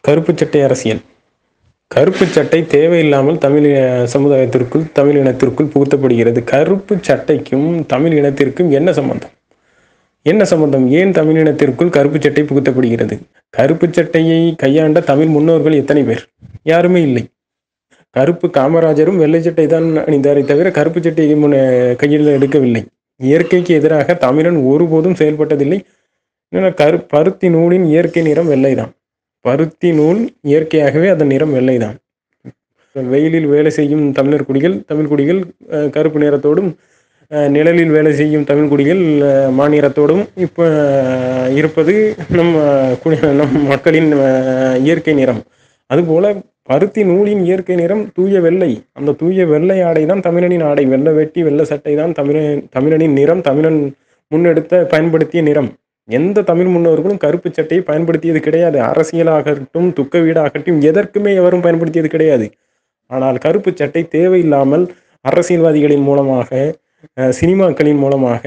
கருப்பு சட்டை அரசியல் கருப்பு சட்டை தேவையில்லாமல் தமிழ் அஹ், சமுதாயத்திற்குள் தமிழ் இனத்திற்குள் புகுத்தப்படுகிறது கருப்பு சட்டைக்கும் தமிழ் இனத்திற்கும் என்ன சம்பந்தம் என்ன சம்பந்தம் ஏன் தமிழ் இனத்திற்குள் கருப்பு சட்டை புகுத்தப்படுகிறது கருப்பு சட்டையை கையாண்ட தமிழ் முன்னோர்கள் எத்தனை பேர் யாருமே இல்லை கருப்பு காமராஜரும் வெள்ளை சட்டை தான் அணிந்தாரே தவிர கருப்பு சட்டையை முன்ன கையில் எடுக்கவில்லை இயற்கைக்கு எதிராக தமிழன் ஒருபோதும் செயல்பட்டதில்லை இன்னொன்று கரு பருத்தி நூலின் இயற்கை நிறம் வெள்ளைதான் பருத்தி நூல் இயற்கையாகவே அதன் நிறம் வெள்ளைதான் வெயிலில் வேலை செய்யும் தமிழர் குடிகள் தமிழ் குடிகள் அஹ், கருப்பு நிறத்தோடும் அஹ், நிழலில் வேலை செய்யும் தமிழ் குடிகள் அஹ், மாநிறத்தோடும் இப்போ இருப்பது நம் அஹ், குடி- நம் மக்களின் அஹ், இயற்கை நிறம் அதுபோல பருத்தி நூலின் இயற்கை நிறம் தூய வெள்ளை அந்த தூய வெள்ளை ஆடை தான் தமிழனின் ஆடை வெள்ளை வெட்டி வெள்ளை சட்டை தான் தமிழன் தமிழனின் நிறம் தமிழன் முன்னெடுத்த பயன்படுத்திய நிறம் எந்த தமிழ் முன்னோர்களும் கருப்பு சட்டையை பயன்படுத்தியது கிடையாது அரசியலாகட்டும் துக்க வீடாகட்டும் எதற்குமே எவரும் பயன்படுத்தியது கிடையாது ஆனால் கருப்பு சட்டை தேவையில்லாமல் அரசியல்வாதிகளின் மூலமாக அஹ், சினிமாக்களின் மூலமாக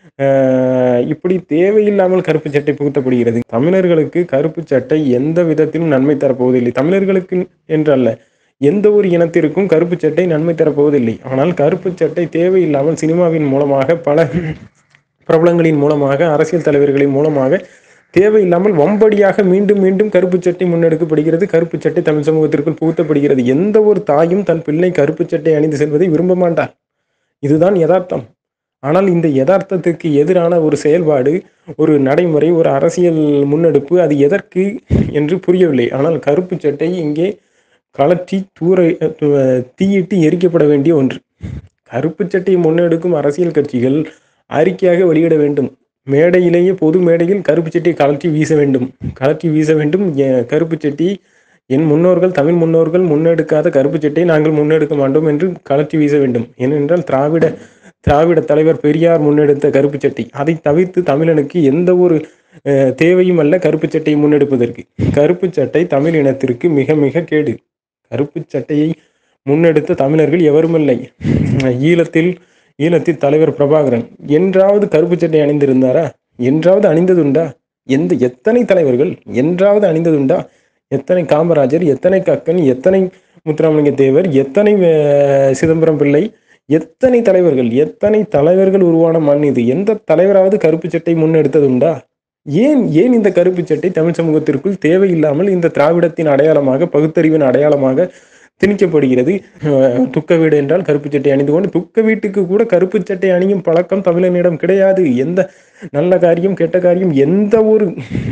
அஹ், இப்படி தேவையில்லாமல் கருப்பு சட்டை புகுத்தப்படுகிறது தமிழர்களுக்கு கருப்பு சட்டை எந்த விதத்திலும் நன்மை தரப்போவதில்லை தமிழர்களுக்கு என்றல்ல எந்த ஒரு இனத்திற்கும் கருப்பு சட்டை நன்மை தரப்போவதில்லை ஆனால் கருப்பு சட்டை தேவையில்லாமல் சினிமாவின் மூலமாக பல பிரபலங்களின் மூலமாக அரசியல் தலைவர்களின் மூலமாக தேவையில்லாமல் வம்படியாக மீண்டும் மீண்டும் கருப்பு சட்டை முன்னெடுக்கப்படுகிறது கருப்பு சட்டை தமிழ் சமூகத்திற்குள் புகுத்தப்படுகிறது எந்த ஒரு தாயும் தன் பிள்ளை கருப்பு சட்டை அணிந்து செல்வதை விரும்ப மாட்டார் இதுதான் யதார்த்தம் ஆனால் இந்த யதார்த்தத்துக்கு எதிரான ஒரு செயல்பாடு ஒரு நடைமுறை ஒரு அரசியல் முன்னெடுப்பு அது எதற்கு என்று புரியவில்லை ஆனால் கருப்பு சட்டை இங்கே கலற்றி தூர து- தீயிட்டு எரிக்கப்பட வேண்டிய ஒன்று கருப்பு சட்டையை முன்னெடுக்கும் அரசியல் கட்சிகள் அறிக்கையாக வெளியிட வேண்டும் மேடையிலேயே பொது மேடையில் கருப்பு சட்டியை கலற்றி வீச வேண்டும் கலற்றி வீச வேண்டும் எ- கருப்பு சட்டி என் முன்னோர்கள் தமிழ் முன்னோர்கள் முன்னெடுக்காத கருப்பு சட்டையை நாங்கள் முன்னெடுக்க மாட்டோம் என்று கலற்றி வீச வேண்டும் ஏனென்றால் திராவிட திராவிட தலைவர் பெரியார் முன்னெடுத்த கருப்பு சட்டை அதை தவிர்த்து தமிழனுக்கு எந்த ஒரு அஹ், தேவையும் அல்ல கருப்பு சட்டையை முன்னெடுப்பதற்கு கருப்பு சட்டை தமிழ் இனத்திற்கு மிக மிக கேடு கருப்பு சட்டையை முன்னெடுத்த தமிழர்கள் எவருமில்லை ஈழத்தில் ஈழத்தில் தலைவர் பிரபாகரன் என்றாவது கருப்பு சட்டை அணிந்திருந்தாரா என்றாவது அணிந்ததுண்டா எந்த எத்தனை தலைவர்கள் என்றாவது அணிந்ததுண்டா எத்தனை காமராஜர் எத்தனை கக்கன் எத்தனை முத்துராமலிங்க தேவர் எத்தனை அஹ், சிதம்பரம் பிள்ளை எத்தனை தலைவர்கள் எத்தனை தலைவர்கள் உருவான மண் இது எந்த தலைவராவது கருப்பு சட்டை முன்னெடுத்ததுண்டா ஏன் ஏன் இந்த கருப்பு சட்டை தமிழ் சமூகத்திற்குள் தேவையில்லாமல் இந்த திராவிடத்தின் அடையாளமாக பகுத்தறிவின் அடையாளமாக திணிக்கப்படுகிறது அஹ், துக்க வீடு என்றால் கருப்பு சட்டை அணிந்து கொண்டு துக்க வீட்டுக்கு கூட கருப்பு சட்டை அணியும் பழக்கம் தமிழனிடம் கிடையாது எந்த நல்ல காரியம் கெட்ட காரியம் எந்த ஒரு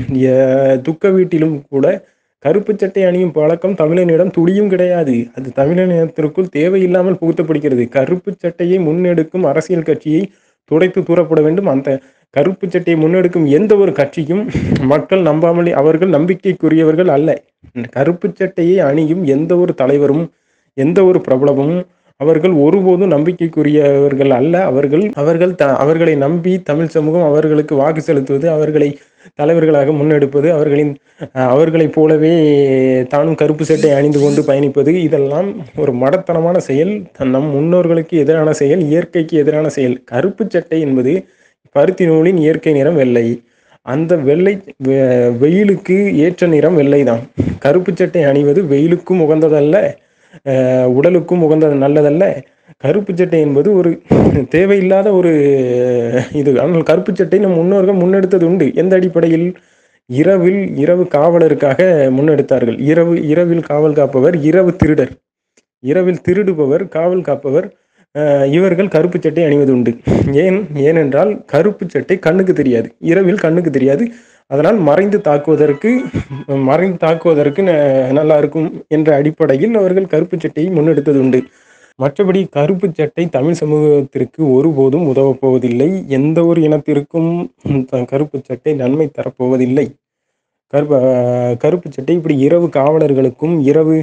அஹ், துக்க வீட்டிலும் கூட கருப்பு சட்டை அணியும் பழக்கம் தமிழனிடம் துளியும் கிடையாது அது தமிழனிடத்திற்குள் தேவையில்லாமல் புகுத்தப்படுகிறது கருப்பு சட்டையை முன்னெடுக்கும் அரசியல் கட்சியை துடைத்து தூரப்பட வேண்டும் அந்த கருப்பு சட்டையை முன்னெடுக்கும் எந்த ஒரு கட்சியும் மக்கள் நம்பாமலே அவர்கள் நம்பிக்கைக்குரியவர்கள் அல்ல கருப்பு சட்டையை அணியும் எந்த ஒரு தலைவரும் எந்த ஒரு பிரபலமும் அவர்கள் ஒருபோதும் நம்பிக்கைக்குரியவர்கள் அல்ல அவர்கள் அவர்கள் த அவர்களை நம்பி தமிழ் சமூகம் அவர்களுக்கு வாக்கு செலுத்துவது அவர்களை தலைவர்களாக முன்னெடுப்பது அவர்களின் அஹ், அவர்களைப் போலவே தானும் கருப்பு சட்டை அணிந்து கொண்டு பயணிப்பது இதெல்லாம் ஒரு மடத்தனமான செயல் தன் நம் முன்னோர்களுக்கு எதிரான செயல் இயற்கைக்கு எதிரான செயல் கருப்பு சட்டை என்பது பருத்தி நூலின் இயற்கை நிறம் வெள்ளை அந்த வெள்ளை வெ- வெயிலுக்கு ஏற்ற நிறம் வெள்ளைதான் கருப்பு சட்டை அணிவது வெயிலுக்கும் உகந்ததல்ல அஹ், உடலுக்கும் உகந்தது நல்லதல்ல கருப்பு சட்டை என்பது ஒரு தேவையில்லாத ஒரு இது ஆனால் கருப்பு சட்டை நம் முன்னோர்கள் முன்னெடுத்தது உண்டு எந்த அடிப்படையில் இரவில் இரவு காவலருக்காக முன்னெடுத்தார்கள் இரவு இரவில் காவல் காப்பவர் இரவு திருடர் இரவில் திருடுபவர் காவல் காப்பவர் அஹ், இவர்கள் கருப்பு சட்டை அணிவது உண்டு ஏன் ஏனென்றால் கருப்பு சட்டை கண்ணுக்கு தெரியாது இரவில் கண்ணுக்கு தெரியாது அதனால் மறைந்து தாக்குவதற்கு மறைந்து தாக்குவதற்கு ந- நல்லா இருக்கும் என்ற அடிப்படையில் அவர்கள் கருப்பு சட்டையை முன்னெடுத்தது உண்டு மற்றபடி கருப்பு சட்டை தமிழ் சமூகத்திற்கு ஒருபோதும் உதவப் போவதில்லை எந்த ஒரு இனத்திற்கும் த- கருப்பு சட்டை நன்மை தரப்போவதில்லை கருப்பு அஹ், கருப்பு சட்டை இப்படி இரவு காவலர்களுக்கும் இரவு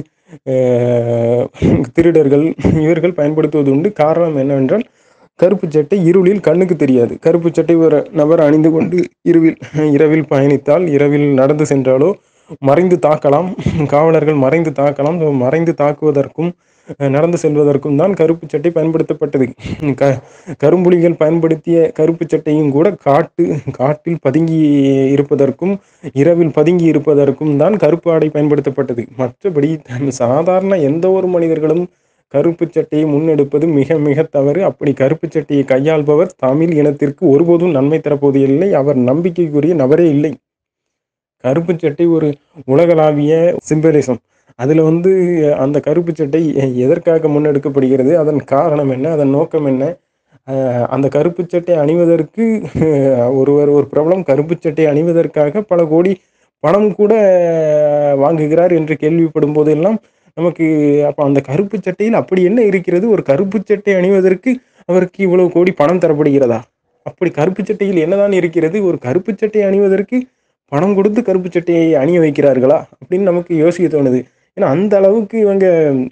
அஹ், திருடர்கள் இவர்கள் பயன்படுத்துவது உண்டு காரணம் என்னவென்றால் கருப்பு சட்டை இருளில் கண்ணுக்கு தெரியாது கருப்பு சட்டை ஒரு நபர் அணிந்து கொண்டு இருவில் இரவில் பயணித்தால் இரவில் நடந்து சென்றாலோ மறைந்து தாக்கலாம் காவலர்கள் மறைந்து தாக்கலாம் மறைந்து தாக்குவதற்கும் அஹ், நடந்து செல்வதற்கும் தான் கருப்பு சட்டை பயன்படுத்தப்பட்டது க கரும்புலிகள் பயன்படுத்திய கருப்பு சட்டையும் கூட காட்டு காட்டில் பதுங்கி இருப்பதற்கும் இரவில் பதுங்கி இருப்பதற்கும் தான் கருப்பு ஆடை பயன்படுத்தப்பட்டது மற்றபடி தம் சாதாரண எந்த ஒரு மனிதர்களும் கருப்பு சட்டையை முன்னெடுப்பது மிக மிக தவறு அப்படி கருப்பு சட்டையை கையாள்பவர் தமிழ் இனத்திற்கு ஒருபோதும் நன்மை தரப்போவதில்லை அவர் நம்பிக்கைக்குரிய நபரே இல்லை கருப்பு சட்டை ஒரு உலகளாவிய சிம்பலிசம் அதில் வந்து அந்த கருப்பு சட்டை எ- எதற்காக முன்னெடுக்கப்படுகிறது அதன் காரணம் என்ன அதன் நோக்கம் என்ன அஹ் அந்த கருப்பு சட்டை அணிவதற்கு அஹ், ஒருவர் ஒரு பிரபலம் கருப்பு சட்டை அணிவதற்காக பல கோடி பணம் கூட வாங்குகிறார் என்று கேள்விப்படும் போதெல்லாம் நமக்கு அப்போ அந்த கருப்பு சட்டையில் அப்படி என்ன இருக்கிறது ஒரு கருப்பு சட்டை அணிவதற்கு அவருக்கு இவ்வளவு கோடி பணம் தரப்படுகிறதா அப்படி கருப்பு சட்டையில் என்னதான் இருக்கிறது ஒரு கருப்பு சட்டை அணிவதற்கு பணம் கொடுத்து கருப்பு சட்டையை அணிய வைக்கிறார்களா அப்படின்னு நமக்கு யோசிக்க தோணுது ஏன்னா அந்த அளவுக்கு இவங்க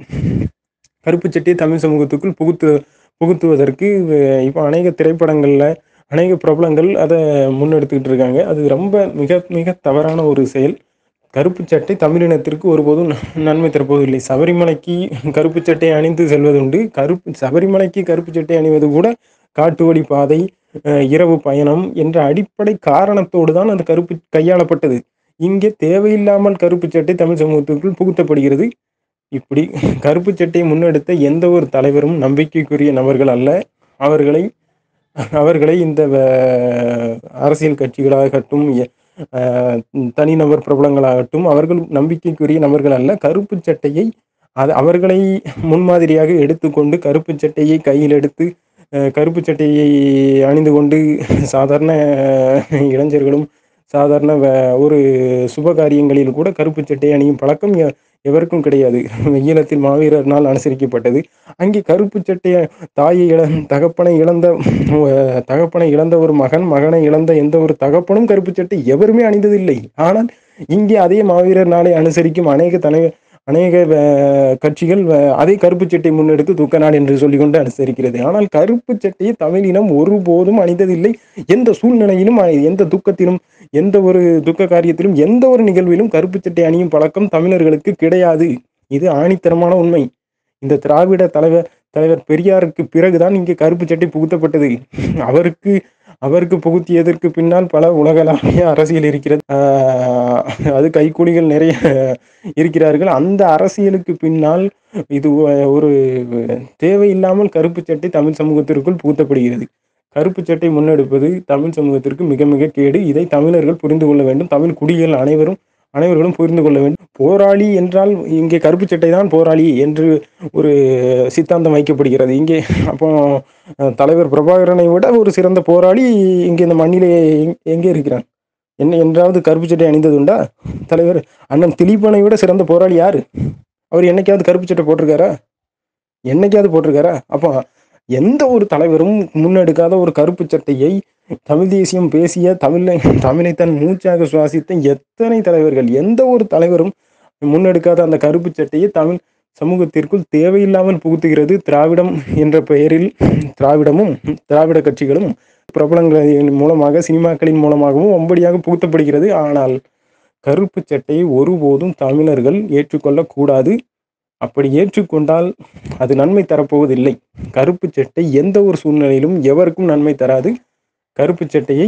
கருப்பு சட்டையை தமிழ் சமூகத்துக்குள் புகுத்து புகுத்துவதற்கு அஹ், இப்போ அநேக திரைப்படங்களில் அநேக பிரபலங்கள் அதை முன்னெடுத்துக்கிட்டு இருக்காங்க அது ரொம்ப மிக மிக தவறான ஒரு செயல் கருப்பு சட்டை தமிழினத்திற்கு ஒருபோதும் ந- நன்மை தரப்போவதில்லை சபரிமலைக்கு கருப்பு சட்டை அணிந்து செல்வதுண்டு கருப்பு சபரிமலைக்கு கருப்பு சட்டை அணிவது கூட காட்டு வழி பாதை அஹ், இரவு பயணம் என்ற அடிப்படை காரணத்தோடு தான் அந்த கருப்பு கையாளப்பட்டது இங்கே தேவையில்லாமல் கருப்பு சட்டை தமிழ் சமூகத்திற்குள் புகுத்தப்படுகிறது இப்படி கருப்பு சட்டை முன்னெடுத்த எந்த ஒரு தலைவரும் நம்பிக்கைக்குரிய நபர்கள் அல்ல அவர்களை அவர்களை இந்த அஹ், அரசியல் கட்சிகளாகட்டும் எ- அஹ், தனிநபர் பிரபலங்களாகட்டும் அவர்கள் நம்பிக்கைக்குரிய நபர்கள் அல்ல கருப்பு சட்டையை அது அவர்களை முன்மாதிரியாக எடுத்துக்கொண்டு கருப்பு சட்டையை கையில் எடுத்து அஹ், கருப்பு சட்டையை அணிந்து கொண்டு சாதாரண அஹ், இளைஞர்களும் சாதாரண வ- ஒரு சுப காரியங்களில் கூட கருப்பு சட்டை அணியும் பழக்கம் எ- எவருக்கும் கிடையாது ஈழத்தில் மாவீரர் நாள் அனுசரிக்கப்பட்டது அங்கே கருப்பு சட்டையை தாயை இழ தகப்பனை இழந்த அஹ், தகப்பனை இழந்த ஒரு மகன் மகனை இழந்த எந்த ஒரு தகப்பனும் கருப்பு சட்டை எவருமே அணிந்ததில்லை ஆனால் இங்கே அதே மாவீரர் நாளை அனுசரிக்கும் அநேக தலை அநேக அஹ், கட்சிகள் அஹ், அதே கருப்பு சட்டை முன்னெடுத்து துக்க நாள் என்று சொல்லிக்கொண்டு அனுசரிக்கிறது ஆனால் கருப்பு சட்டையை தமிழினம் ஒருபோதும் அணிந்ததில்லை எந்த சூழ்நிலையிலும் அ- எந்த துக்கத்திலும் எந்த ஒரு துக்க காரியத்திலும் எந்த ஒரு நிகழ்விலும் கருப்பு சட்டை அணியும் பழக்கம் தமிழர்களுக்கு கிடையாது இது ஆணித்தரமான உண்மை இந்த திராவிட தலைவர் தலைவர் பெரியாருக்கு பிறகுதான் இங்கே கருப்பு சட்டை புகுத்தப்பட்டது அவருக்கு அவருக்கு புகுத்தியதற்கு பின்னால் பல உலகளாவிய அரசியல் இருக்கிறது ஆஹ் அது கைக்கூலிகள் நிறைய இருக்கிறார்கள் அந்த அரசியலுக்கு பின்னால் இது ஒ- ஒரு தேவையில்லாமல் கருப்பு சட்டை தமிழ் சமூகத்திற்குள் புகுத்தப்படுகிறது கருப்பு சட்டை முன்னெடுப்பது தமிழ் சமூகத்திற்கு மிக மிக கேடு இதை தமிழர்கள் புரிந்து கொள்ள வேண்டும் தமிழ் குடிகள் அனைவரும் அனைவர்களும் புரிந்து கொள்ள வேண்டும் போராளி என்றால் இங்கே கருப்பு சட்டை தான் போராளி என்று ஒரு சித்தாந்தம் வைக்கப்படுகிறது இங்கே அப்போ அஹ், தலைவர் பிரபாகரனை விட ஒரு சிறந்த போராளி இங்கே இந்த மண்ணிலே எங்- எங்கே இருக்கிறான் என்ன என்றாவது கருப்பு சட்டை அணிந்ததுண்டா தலைவர் அண்ணன் திலீபனை விட சிறந்த போராளி யாரு அவர் என்னைக்காவது கருப்பு சட்டை போட்டிருக்காரா என்னைக்காவது போட்டிருக்காரா அப்போ எந்த ஒரு தலைவரும் முன்னெடுக்காத ஒரு கருப்பு சட்டையை தமிழ் தேசியம் பேசிய தமிழை தமிழை தன் மூச்சாக சுவாசித்த எத்தனை தலைவர்கள் எந்த ஒரு தலைவரும் முன்னெடுக்காத அந்த கருப்பு சட்டையை தமிழ் சமூகத்திற்குள் தேவையில்லாமல் புகுத்துகிறது திராவிடம் என்ற பெயரில் திராவிடமும் திராவிட கட்சிகளும் பிரபலங்களின் மூலமாக சினிமாக்களின் மூலமாகவும் ஒம்படியாக புகுத்தப்படுகிறது ஆனால் கருப்பு சட்டையை ஒருபோதும் தமிழர்கள் ஏற்றுக்கொள்ளக்கூடாது அப்படி ஏற்றுக்கொண்டால் அது நன்மை தரப்போவதில்லை கருப்பு சட்டை எந்த ஒரு சூழ்நிலையிலும் எவருக்கும் நன்மை தராது கருப்பு சட்டையை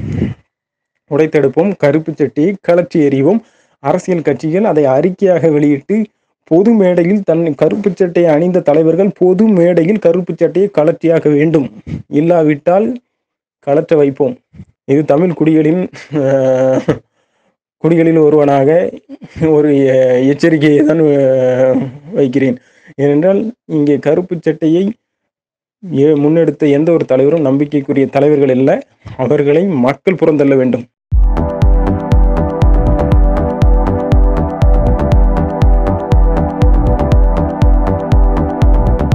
உடைத்தெடுப்போம் கருப்பு சட்டையை கலற்றி எறிவோம் அரசியல் கட்சிகள் அதை அறிக்கையாக வெளியிட்டு பொது மேடையில் தன் கருப்பு சட்டையை அணிந்த தலைவர்கள் பொது மேடையில் கருப்பு சட்டையை கலற்றியாக வேண்டும் இல்லாவிட்டால் கலற்ற வைப்போம் இது தமிழ் குடிகளின் அஹ், குடிகளில் ஒருவனாக ஒரு அஹ், எச்சரிக்கையை தான் அஹ், வைக்கிறேன் ஏனென்றால் இங்கே கருப்பு சட்டையை ஏ- முன்னெடுத்த எந்த ஒரு தலைவரும் நம்பிக்கைக்குரிய தலைவர்கள் அல்ல அவர்களை மக்கள் புறந்தள்ள வேண்டும்